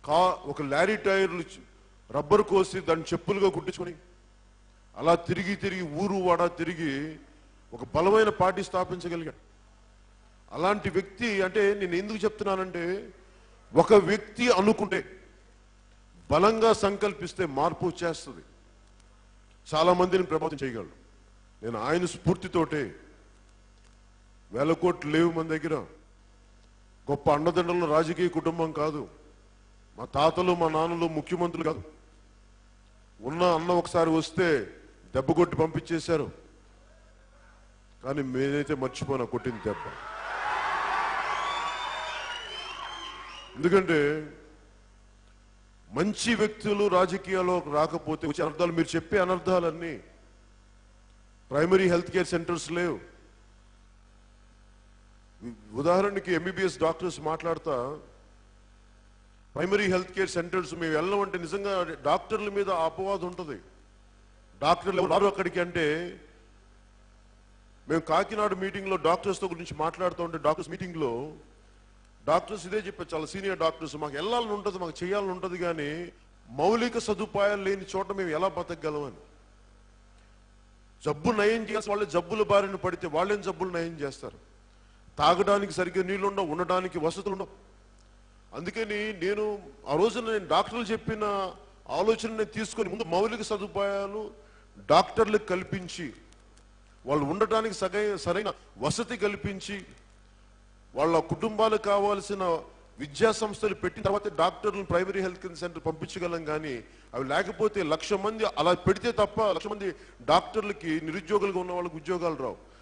కా ఒక లారీ టైర్లు చి- రబ్బర్ కోసి దాన్ని చెప్పులుగా కుట్టించుకొని అలా తిరిగి తిరిగి ఊరు వాడ తిరిగి ఒక బలమైన పార్టీ స్థాపించగలిగాడు అలాంటి వ్యక్తి అంటే నేను ఎందుకు చెప్తున్నానంటే ఒక వ్యక్తి అనుకుంటే బలంగా సంకల్పిస్తే మార్పు వచ్చేస్తుంది చాలా మందిని ప్రభావితం చేయగలడు నేను ఆయన స్ఫూర్తితోటే వేల కోట్లు లేవు మన దగ్గర గొప్ప అండదండల రాజకీయ కుటుంబం కాదు మా తాతలు మా నాన్నలు ముఖ్యమంత్రులు కాదు ఉన్న అన్న ఒకసారి వస్తే దెబ్బ కొట్టి పంపించేశారు కానీ నేనైతే మర్చిపోనా కొట్టింది దెబ్బ ఎందుకంటే మంచి వ్యక్తులు రాజకీయాల్లో రాకపోతే వచ్చే అనర్థాలు మీరు చెప్పే అనర్థాలన్నీ ప్రైమరీ హెల్త్ కేర్ సెంటర్స్ లేవు ఉదాహరణకి ఎంబీబీఎస్ డాక్టర్స్ మాట్లాడతా ప్రైమరీ హెల్త్ కేర్ సెంటర్స్ మేము వెళ్ళమంటే నిజంగా డాక్టర్ల మీద ఆ అపవాదం ఉంటుంది డాక్టర్లు ఎవరు రారు అక్కడికి అంటే మేము కాకినాడ మీటింగ్లో డాక్టర్స్తో గురించి మాట్లాడుతూ ఉంటే డాక్టర్స్ మీటింగ్లో డాక్టర్స్ ఇదే చెప్పారు చాలా సీనియర్ డాక్టర్స్ మాకు వెళ్ళాలని ఉంటుంది మాకు చేయాలని ఉంటుంది కానీ మౌలిక సదుపాయాలు లేని చోట మేము ఎలా బతకగలమని జబ్బు నయం చేయాల్సిన వాళ్ళే జబ్బుల బారిన పడితే వాళ్ళేం జబ్బులు నయం చేస్తారు తాగడానికి సరిగ్గా నీళ్లు ఉండవు ఉండడానికి వసతులు ఉండవు అందుకని నేను ఆ రోజున నేను డాక్టర్లు చెప్పిన ఆలోచన నేను తీసుకొని ముందు మౌలిక సదుపాయాలు డాక్టర్లకు కల్పించి వాళ్ళు ఉండటానికి సగై సరైన వసతి కల్పించి వాళ్ళ కుటుంబాలకు కావాల్సిన విద్యా సంస్థలు పెట్టిన తర్వాత డాక్టర్లను ప్రైమరీ హెల్త్ కేర్ సెంటర్ పంపించగలం కానీ అవి లేకపోతే లక్ష మంది అలా పెడితే తప్ప లక్ష మంది డాక్టర్లకి నిరుద్యోగులుగా ఉన్న వాళ్ళకి ఉద్యోగాలు రావు